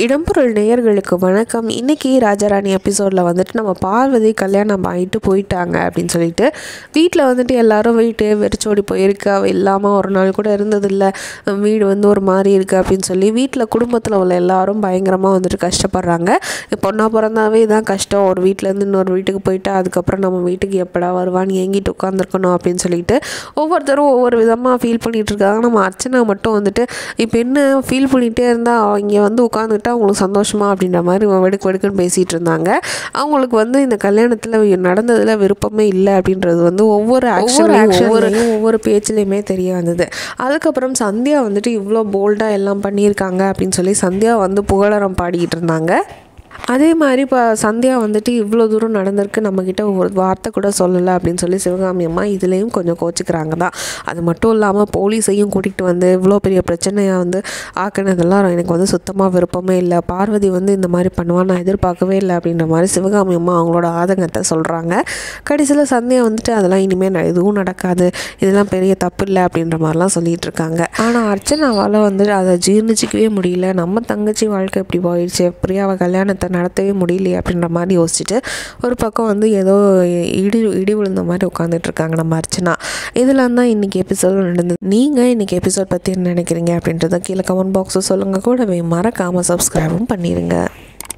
இடம்பொருள் நேயர்களுக்கு வணக்கம் இன்னைக்கு ராஜாராணி எபிசோடில் வந்துட்டு நம்ம பார்வதி கல்யாணம் ஆகிட்டு போயிட்டாங்க அப்படின்னு சொல்லிட்டு வீட்டில் வந்துட்டு எல்லாரும் வீட்டு வெறிச்சோடி போயிருக்கு அவள் இல்லாமல் ஒரு நாள் கூட இருந்ததில்ல வீடு வந்து ஒரு மாதிரி இருக்குது அப்படின்னு சொல்லி வீட்டில் குடும்பத்தில் உள்ள எல்லாரும் பயங்கரமாக வந்துட்டு கஷ்டப்படுறாங்க பொண்ணாக பிறந்தாவே தான் கஷ்டம் ஒரு வீட்டிலேருந்து இன்னொரு வீட்டுக்கு போயிட்டா அதுக்கப்புறம் நம்ம வீட்டுக்கு எப்படா வருவான்னு ஏங்கிட்டு உட்காந்துருக்கணும் அப்படின்னு சொல்லிட்டு ஒவ்வொருத்தரும் ஒவ்வொரு விதமாக ஃபீல் பண்ணிகிட்டு இருக்காங்க நம்ம அர்ச்சனா மட்டும் வந்துட்டு இப்போ என்ன ஃபீல் பண்ணிகிட்டே இருந்தால் இங்கே வந்து உட்காந்துக்கிட்டா அவங்களுக்கு சந்தோஷமா அப்படின்ற மாதிரி வெடுக்கு வெடுக்குன்னு பேசிகிட்டு இருந்தாங்க அவங்களுக்கு வந்து இந்த கல்யாணத்தில் நடந்ததில் விருப்பமே இல்லை அப்படின்றது வந்து ஒவ்வொரு ஆக்ஷன் ஒவ்வொரு ஒவ்வொரு பேச்சுலையுமே தெரிய வந்தது அதுக்கப்புறம் சந்தியா வந்துட்டு இவ்வளோ போல்டாக எல்லாம் பண்ணியிருக்காங்க அப்படின்னு சொல்லி சந்தியா வந்து புகழரம் பாடிக்கிட்டு இருந்தாங்க அதே மாதிரி இப்போ சந்தியா வந்துட்டு இவ்வளோ தூரம் நடந்திருக்கு நம்மக்கிட்ட ஒரு வார்த்தை கூட சொல்லலை அப்படின்னு சொல்லி சிவகாமி அம்மா இதுலேயும் கொஞ்சம் கோச்சிக்கிறாங்க தான் அது மட்டும் இல்லாமல் போலீஸையும் கூட்டிகிட்டு வந்து இவ்வளோ பெரிய பிரச்சனையை வந்து ஆக்கினதெல்லாம் எனக்கு வந்து சுத்தமாக விருப்பமே இல்லை பார்வதி வந்து இந்த மாதிரி பண்ணுவான்னு நான் எதிர்பார்க்கவே இல்லை அப்படின்ற மாதிரி சிவகாமி அம்மா அவங்களோட ஆதங்கத்தை சொல்கிறாங்க கடைசியில் சந்தியா வந்துட்டு அதெல்லாம் இனிமேல் ந- எதுவும் நடக்காது இதெல்லாம் பெரிய தப்பு இல்லை அப்படின்ற மாதிரிலாம் சொல்லிட்டு இருக்காங்க ஆனால் அர்ச்சனாவால் வந்துட்டு அதை ஜீர்ணிச்சிக்கவே முடியல நம்ம தங்கச்சி வாழ்க்கை இப்படி போயிடுச்சு பிரியாவை கல்யாணத்தை நடத்தவே முடியலையே அப்படின்ற மாதிரி யோசிச்சுட்டு ஒரு பக்கம் வந்து ஏதோ இடி இடி விழுந்த மாதிரி உட்காந்துட்டு இருக்காங்க நம்ம அர்ச்சனா இதெல்லாம் தான் இன்றைக்கி எபிசோட் நடந்தது நீங்கள் இன்றைக்கி எபிசோட் பற்றி என்ன நினைக்கிறீங்க அப்படின்றத கீழே கமெண்ட் பாக்ஸில் சொல்லுங்கள் கூடவே மறக்காமல் சப்ஸ்கிரைபும் பண்ணிடுங்க